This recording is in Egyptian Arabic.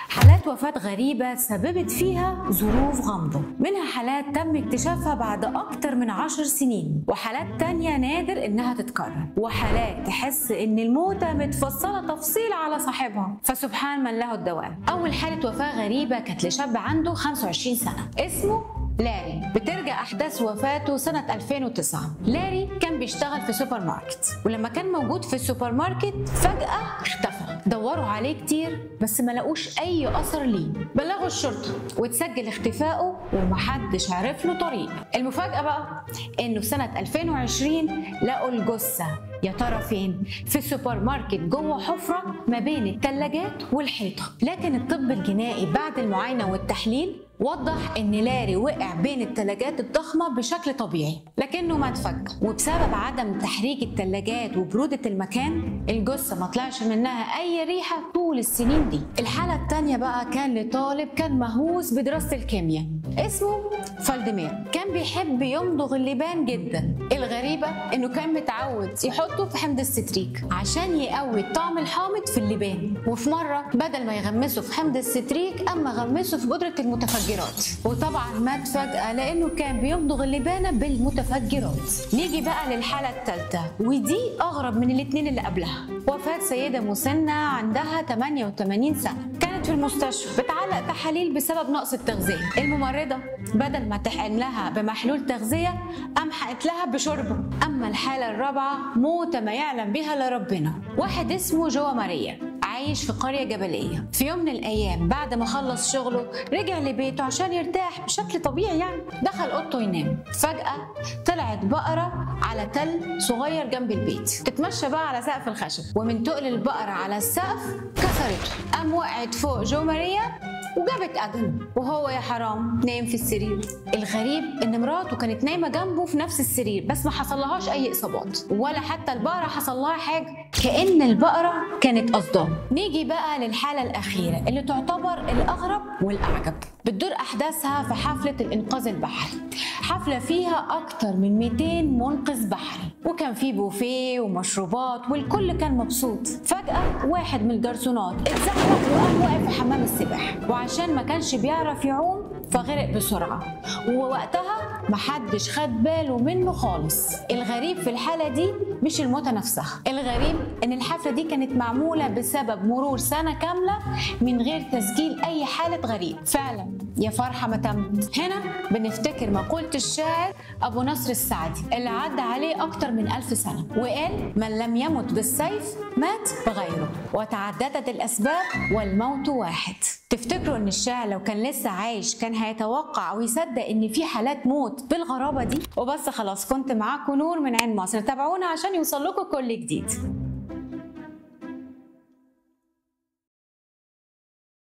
حالات وفاة غريبة سببت فيها ظروف غامضة منها حالات تم اكتشافها بعد أكتر من عشر سنين وحالات تانية نادر إنها تتكرر وحالات تحس إن الموتة متفصلة تفصيل على صاحبها فسبحان من له الدوام أول حالة وفاة غريبة كانت لشاب عنده 25 سنة اسمه لاري بترجع أحداث وفاته سنة 2009 لاري كان بيشتغل في سوبر ماركت ولما كان موجود في السوبر ماركت فجأة اختفى دوروا عليه كتير بس ما لقوش أي أثر ليه بلغوا الشرطة وتسجل اختفائه ومحدش عرف له طريق المفاجأة بقى إنه في سنة 2020 لقوا الجثة يا ترى فين؟ في السوبر ماركت جوه حفرة ما بين الثلاجات والحيطة لكن الطب الجنائي بعد المعاينة والتحليل وضح ان لاري وقع بين الثلاجات الضخمه بشكل طبيعي لكنه مات فجاه وبسبب عدم تحريك الثلاجات وبروده المكان الجثه ما طلعش منها اي ريحه طول السنين دي الحاله الثانيه بقى كان لطالب كان مهووس بدراسه الكيمياء اسمه فالدمير كان بيحب يمضغ اللبان جدا الغريبه انه كان متعود يحطه في حمض الستريك عشان يقوي الطعم الحامض في اللبان وفي مره بدل ما يغمسه في حمض الستريك اما غمسه في بودره المتفجرات وطبعا مات فجاه لانه كان بيمضغ اللبانه بالمتفجرات نيجي بقى للحاله الثالثه ودي اغرب من الاثنين اللي قبلها وفاه سيده مسنه عندها 88 سنه كانت في المستشفى بتعلق تحاليل بسبب نقص التغذيه الممرضه بدل ما تحقن لها بمحلول تغذيه قام حقت لها بشوربه اما الحاله الرابعه موته ما يعلم بها الا ربنا واحد اسمه جوا ماريا عايش في قرية جبلية في يوم من الأيام بعد ما خلص شغله رجع لبيته عشان يرتاح بشكل طبيعي يعني دخل أوضته ينام فجأة طلعت بقرة على تل صغير جنب البيت تتمشى بقى على سقف الخشب ومن تقل البقرة على السقف كسرته قام وقعت فوق جو ماريا وجابت أجل وهو يا حرام نايم في السرير الغريب إن مراته كانت نايمة جنبه في نفس السرير بس ما حصلهاش أي إصابات ولا حتى البقرة حصل لها حاجة كأن البقرة كانت قصداه نيجي بقى للحالة الأخيرة اللي تعتبر الأغرب والأعجب بتدور أحداثها في حفلة الإنقاذ البحري حفلة فيها أكتر من 200 منقذ بحري وكان في بوفيه ومشروبات والكل كان مبسوط فجأة واحد من الجرسونات اتزحلق وقام واقف في حمام السباحة وعشان ما كانش بيعرف يعوم فغرق بسرعة ووقتها محدش خد باله منه خالص الغريب في الحالة دي مش الموتة نفسها الغريب ان الحفلة دي كانت معمولة بسبب مرور سنة كاملة من غير تسجيل اي حالة غريب فعلا يا فرحة ما تمت هنا بنفتكر مقولة الشاعر ابو نصر السعدي اللي عدى عليه اكتر من ألف سنة وقال من لم يمت بالسيف مات بغيره وتعددت الاسباب والموت واحد تفتكروا ان الشاعر لو كان لسه عايش كان هيتوقع او يصدق ان في حالات موت بالغرابه دي وبس خلاص كنت معاكم نور من عين مصر تابعونا عشان يوصل لكم كل جديد